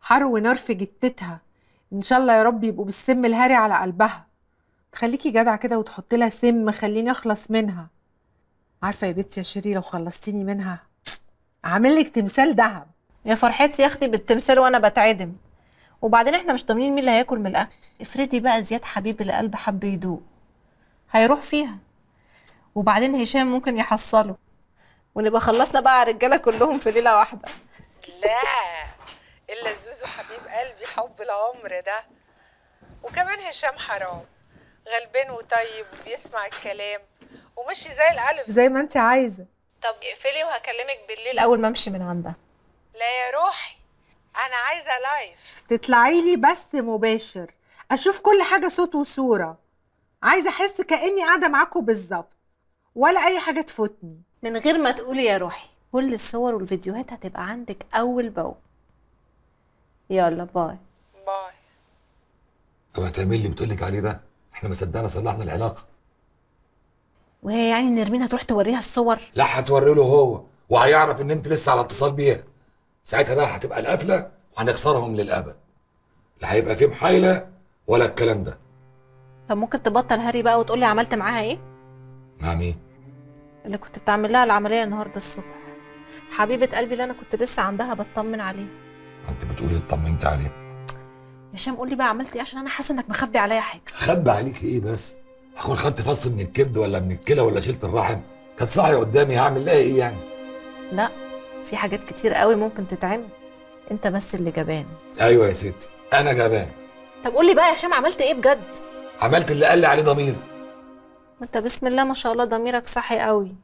حر ونار في جتتها ان شاء الله يا رب يبقوا بالسم الهاري على قلبها تخليكي جدع كده وتحط لها سم خليني اخلص منها عارفه يا بنتي يا شيري لو خلصتيني منها اعمل لك تمثال ذهب يا فرحتي يا اختي بالتمثال وانا بتعدم وبعدين احنا مش ضامنين مين اللي هياكل من الاكل افرضي بقى زياد حبيب القلب حب يدوق هيروح فيها وبعدين هشام ممكن يحصله ونبقى خلصنا بقى على الرجاله كلهم في ليله واحده لا الا زوزو حبيب قلبي حب العمر ده وكمان هشام حرام غلبان وطيب وبيسمع الكلام وماشي زي الالف زي ما انت عايزه طب اقفلي وهكلمك بالليل اول ما امشي من عندها لا يا روحي انا عايزه لايف تطلعي لي بس مباشر اشوف كل حاجه صوت وصوره عايزه احس كاني قاعده معاكم بالظبط ولا اي حاجه تفوتني من غير ما تقولي يا روحي كل الصور والفيديوهات هتبقى عندك اول باول يلا باي باي هو هتعمل اللي بتقول لك عليه ده احنا ما صدقنا صلحنا العلاقه وهي يعني نرمين هتروح توريها الصور لا هتوري له هو وهيعرف ان انت لسه على اتصال بيها ساعتها بقى هتبقى القفله وهنخسرهم للابد لا هيبقى في محايله ولا الكلام ده طب ممكن تبطل هري بقى وتقولي عملت معاها ايه مع مين اللي كنت بتعمل لها العمليه النهارده الصبح حبيبه قلبي اللي انا كنت لسه عندها بطمن عليها انت بتقولي اطمنت عليه هشام قول لي بقى عملت ايه عشان انا حاسه انك مخبي عليا حاجه خبي عليك ايه بس هكون خدت فص من الكبد ولا من الكلى ولا شلت الرحم كانت صاحيه قدامي هعمل لها ايه يعني لا في حاجات كتير قوي ممكن تتعمل انت بس اللي جبان ايوه يا ستي انا جبان طب قول لي بقى يا هشام عملت ايه بجد عملت اللي قال لي عليه ضميري انت بسم الله ما شاء الله ضميرك صحي قوي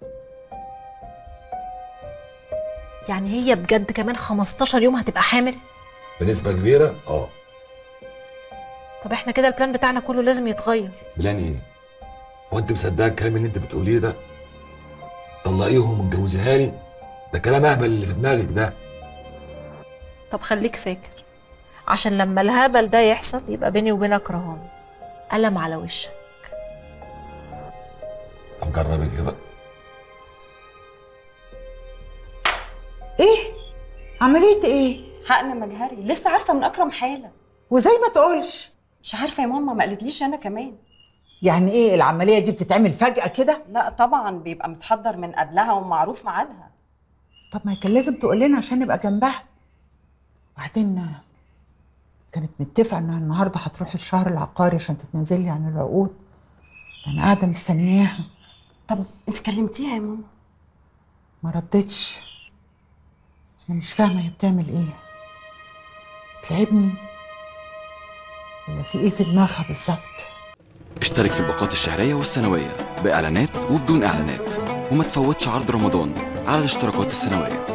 يعني هي بجد كمان 15 يوم هتبقى حامل بنسبه كبيره اه طب احنا كده البلان بتاعنا كله لازم يتغير بلان ايه هو انت مصدقه الكلام اللي انت بتقوليه ده طلقيهم واتجوزيها لي ده كلام اهبل اللي في دماغك ده طب خليك فاكر عشان لما الهبل ده يحصل يبقى بيني وبينك رهان قلم على وشك طب جربي كده ايه عمليه ايه حقنا مجهري لسه عارفه من اكرم حاله وزي ما تقولش مش عارفه يا ماما ما قالتليش انا كمان يعني ايه العمليه دي بتتعمل فجاه كده لا طبعا بيبقى متحضر من قبلها ومعروف ميعادها طب ما كان لازم تقول لنا عشان نبقى جنبها وبعدين كانت متفقه انها النهارده هتروح الشهر العقاري عشان تتنازلي عن العقود ده انا قاعده مستنياها طب انت كلمتيها يا ماما ما ردتش انا مش فاهمه هي بتعمل ايه تلعبني ولا في ايه في دماغها بالظبط اشترك في الباقات الشهرية والسنوية بإعلانات وبدون إعلانات وما تفوتش عرض رمضان على الاشتراكات السنوية